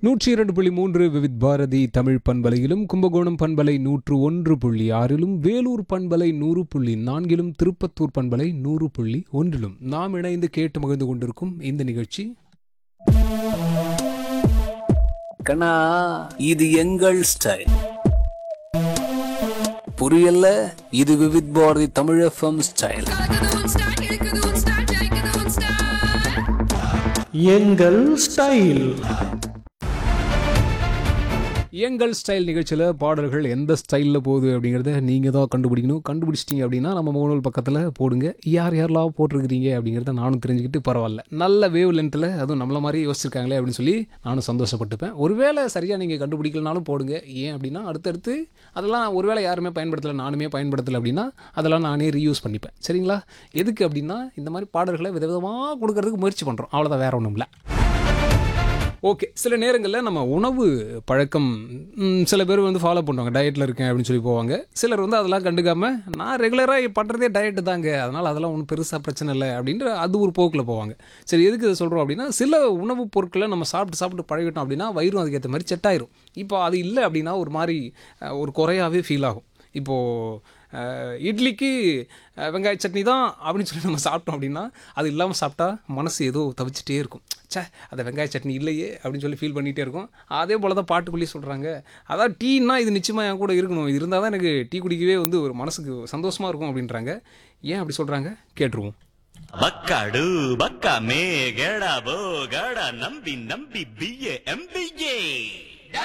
நூற்றி இரண்டு புள்ளி மூன்று விவித் பாரதி தமிழ் பண்பலையிலும் கும்பகோணம் பண்பலை நூற்று ஒன்று புள்ளி ஆறிலும் வேலூர் பண்பலை நூறு புள்ளி நான்கிலும் திருப்பத்தூர் பண்பலை நூறு புள்ளி ஒன்றிலும் நாம் இணைந்து கேட்டு மகிழ்ந்து கொண்டிருக்கும் இந்த நிகழ்ச்சி கண்ணா இது எங்கள் ஸ்டைல் புரியல இது விவித் பாரதி தமிழ் எஃப்எம் ஸ்டைல் கலக்குது உன் ஸ்டைல் இழுக்குது உன் ஸ்டைல் ஜெயிக்குது உன் ஸ்டைல் எங்கள் ஸ்டைல் எங்கள் ஸ்டைல் நிகழ்ச்சியில் பாடல்கள் எந்த ஸ்டைலில் போகுது அப்படிங்கிறத நீங்கள் தான் கண்டுபிடிக்கணும் கண்டுபிடிச்சிட்டிங்க அப்படின்னா நம்ம முகநூல் பக்கத்தில் போடுங்க யார் யாரெல்லாம் போட்டிருக்கிறீங்க அப்படிங்கிறத நானும் தெரிஞ்சுக்கிட்டு பரவாயில்ல நல்ல வேவ் லென்த்தில் அதுவும் நம்மள மாதிரி யோசிச்சிருக்காங்களே அப்படின்னு சொல்லி நானும் சந்தோஷப்பட்டுப்பேன் ஒருவேளை சரியாக நீங்கள் கண்டுபிடிக்கலனாலும் போடுங்க ஏன் அப்படின்னா அடுத்தடுத்து அதெல்லாம் ஒருவேளை யாருமே பயன்படுத்தலை நானுமே பயன்படுத்தலை அப்படின்னா அதெல்லாம் நானே ரீயூஸ் பண்ணிப்பேன் சரிங்களா எதுக்கு அப்படின்னா இந்த மாதிரி பாடல்களை விதவிதமாக கொடுக்கறதுக்கு முயற்சி பண்ணுறோம் அவ்வளோதான் வேற ஒன்றும் இல்லை ஓகே சில நேரங்களில் நம்ம உணவு பழக்கம் ம், சில பேர் வந்து ஃபாலோ பண்ணுவாங்க டயட்டில் இருக்கேன் அப்படின்னு சொல்லி போவாங்க சிலர் வந்து அதெல்லாம் கண்டுக்காமல் நான் ரெகுலராக பண்ணுறதே டயட்டு தாங்க அதனால் அதெல்லாம் ஒன்றும் பெருசாக பிரச்சனை இல்லை அப்படின்ற அது ஒரு போக்கில் போவாங்க சரி எதுக்கு இதை சொல்கிறோம் அப்படின்னா சில உணவுப் பொருட்களை நம்ம சாப்பிட்டு சாப்பிட்டு பழகிட்டோம் அப்படின்னா வயிறும் அதுக்கேற்ற மாதிரி செட் ஆயிரும் இப்போ அது இல்லை அப்படின்னா ஒரு மாதிரி அஹ், ஒரு குறையாவே ஃபீல் ஆகும் இப்போது அஹ், இட்லிக்கு அஹ், வெங்காய சட்னி தான் அப்படின்னு சொல்லி நம்ம சாப்பிட்டோம் அப்படின்னா அது இல்லாமல் சாப்பிட்டா மனசு ஏதோ தவிச்சிட்டே இருக்கும் ச்சே அந்த வெங்காய சட்னி இல்லையே அப்படின்னு சொல்லி ஃபீல் பண்ணிகிட்டே இருக்கும் அதே போல் தான் பாட்டுக்குள்ளேயே சொல்கிறாங்க அதான் டீன்னா இது நிச்சயமாக என் கூட இருக்கணும் இது இருந்தால் தான் எனக்கு டீ குடிக்கவே வந்து ஒரு மனசுக்கு சந்தோஷமாக இருக்கும் அப்படின்றாங்க ஏன் அப்படி சொல்கிறாங்க கேட்டுருவோம் ಬಕ್ಕಡು ಬಕ್ಕ ಮೇಗಡ ಬೋಗಡ ನಂಬಿ ನಂಬಿ ಬಿಎ ಎಂಬಿಎ